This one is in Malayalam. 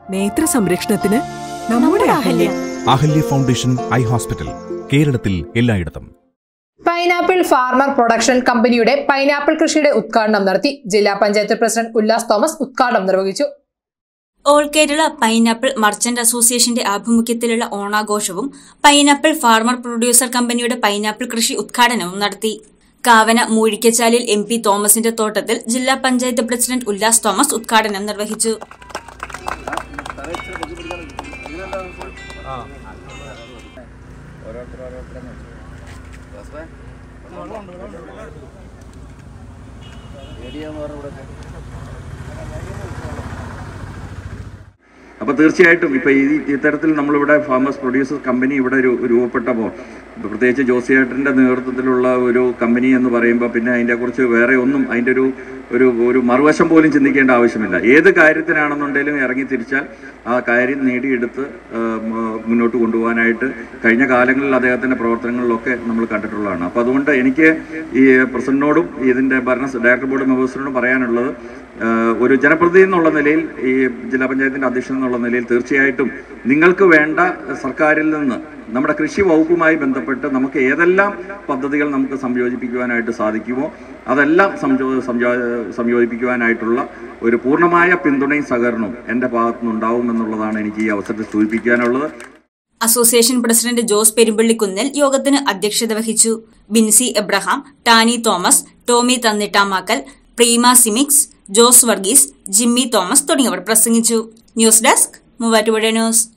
നേത്ര സംരക്ഷണത്തിന് നമ്മുടെ Ahalya Ahalya foundation eye hospital കേരളത്തിൽ എല്ലായിടത്തും പൈനാപ്പിൾ ഫാർമർ പ്രൊഡക്ഷൻ കമ്പനിയുടെ പൈനാപ്പിൾ കൃഷിയുടെ ഉദ്ഘാടനം നടത്തി ജില്ലാ പഞ്ചായത്ത് പ്രസിഡന്റ് ഉല്ലാസ് തോമസ് ഉദ്ഘാടനം നിർവഹിച്ചു ഓൾ കേരള പൈനാപ്പിൾ മർച്ചന്റ് അസോസിയേഷന്റെ ആഭിമുഖ്യത്തിലുള്ള ഓണാഘോഷവും പൈനാപ്പിൾ ഫാർമർ പ്രൊഡ്യൂസർ കമ്പനിയുടെ പൈനാപ്പിൾ കൃഷി ഉദ്ഘാടനവും നടത്തി കാവന മൂഴിക്കച്ചാലിൽ എം പി തോമസിന്റെ തോട്ടത്തിൽ ജില്ലാ പഞ്ചായത്ത് പ്രസിഡന്റ് ഉല്ലാസ് തോമസ് ഉദ്ഘാടനം നിർവഹിച്ചു അപ്പോൾ തീർച്ചയായിട്ടും ഇപ്പോൾ ഈ ഇത്തരത്തിൽ നമ്മളിവിടെ ഫാമേഴ്സ് പ്രൊഡ്യൂസേഴ്സ് കമ്പനി ഇവിടെ ഒരു രൂപപ്പെട്ടപ്പോൾ പ്രത്യേകിച്ച് ജോസിയേട്ടൻ്റെ നേതൃത്വത്തിലുള്ള ഒരു കമ്പനി എന്ന് പറയുമ്പോൾ പിന്നെ അതിനെക്കുറിച്ച് വേറെ ഒന്നും അതിൻ്റെ ഒരു ഒരു ഒരു മറുവശം പോലും ചിന്തിക്കേണ്ട ആവശ്യമില്ല ഏത് കാര്യത്തിനാണെന്നുണ്ടെങ്കിലും ഇറങ്ങി തിരിച്ചാൽ ആ കാര്യം നേടിയെടുത്ത് ആ, മ- മുന്നോട്ട് കൊണ്ടുപോകാനായിട്ട് കഴിഞ്ഞ കാലങ്ങളിൽ അദ്ദേഹത്തിൻ്റെ പ്രവർത്തനങ്ങളിലൊക്കെ നമ്മൾ കണ്ടിട്ടുള്ളതാണ് അപ്പോൾ അതുകൊണ്ട് എനിക്ക് ഈ പ്രസിഡന്റിനോടും ഇതിൻ്റെ ഭരണ ഡയറക്ടർ ബോർഡ് മെമ്പേഴ്സിനോടും പറയാനുള്ളത് ആഹ് ഒരു ജനപ്രതിനിധി എന്നുള്ള നിലയിൽ ഈ ജില്ലാ പഞ്ചായത്തിന്റെ അധ്യക്ഷൻ എന്നുള്ള നിലയിൽ തീർച്ചയായിട്ടും നിങ്ങൾക്ക് വേണ്ട സർക്കാരിൽ നിന്ന് നമ്മുടെ കൃഷി വകുപ്പുമായി ബന്ധപ്പെട്ട് നമുക്ക് ഏതെല്ലാം പദ്ധതികൾ നമുക്ക് സംയോജിപ്പിക്കുവാനായിട്ട് സാധിക്കുമോ അതെല്ലാം സംയോ സംയോ സംയോജിപ്പിക്കുവാനായിട്ടുള്ള ഒരു പൂർണ്ണമായ പിന്തുണയും സഹകരണവും എൻ്റെ ഭാഗത്തുനിന്ന് ഉണ്ടാവുമെന്നുള്ളതാണ് എനിക്ക് ഈ അവസരത്തിൽ സൂചിപ്പിക്കാനുള്ളത് അസോസിയേഷൻ പ്രസിഡന്റ് ജോസ് പെരുമ്പള്ളിക്കുന്നിൽ യോഗത്തിന് അധ്യക്ഷത വഹിച്ചു Binsy Abraham Tani Thomas Tommy Thannittamakkal Preema സിമിക്സ് ജോസ് വർഗീസ് ജിമ്മി തോമസ് തുടങ്ങിയവർ പ്രസംഗിച്ചു ന്യൂസ് ഡെസ്ക് മൂവാറ്റുപുഴ ന്യൂസ്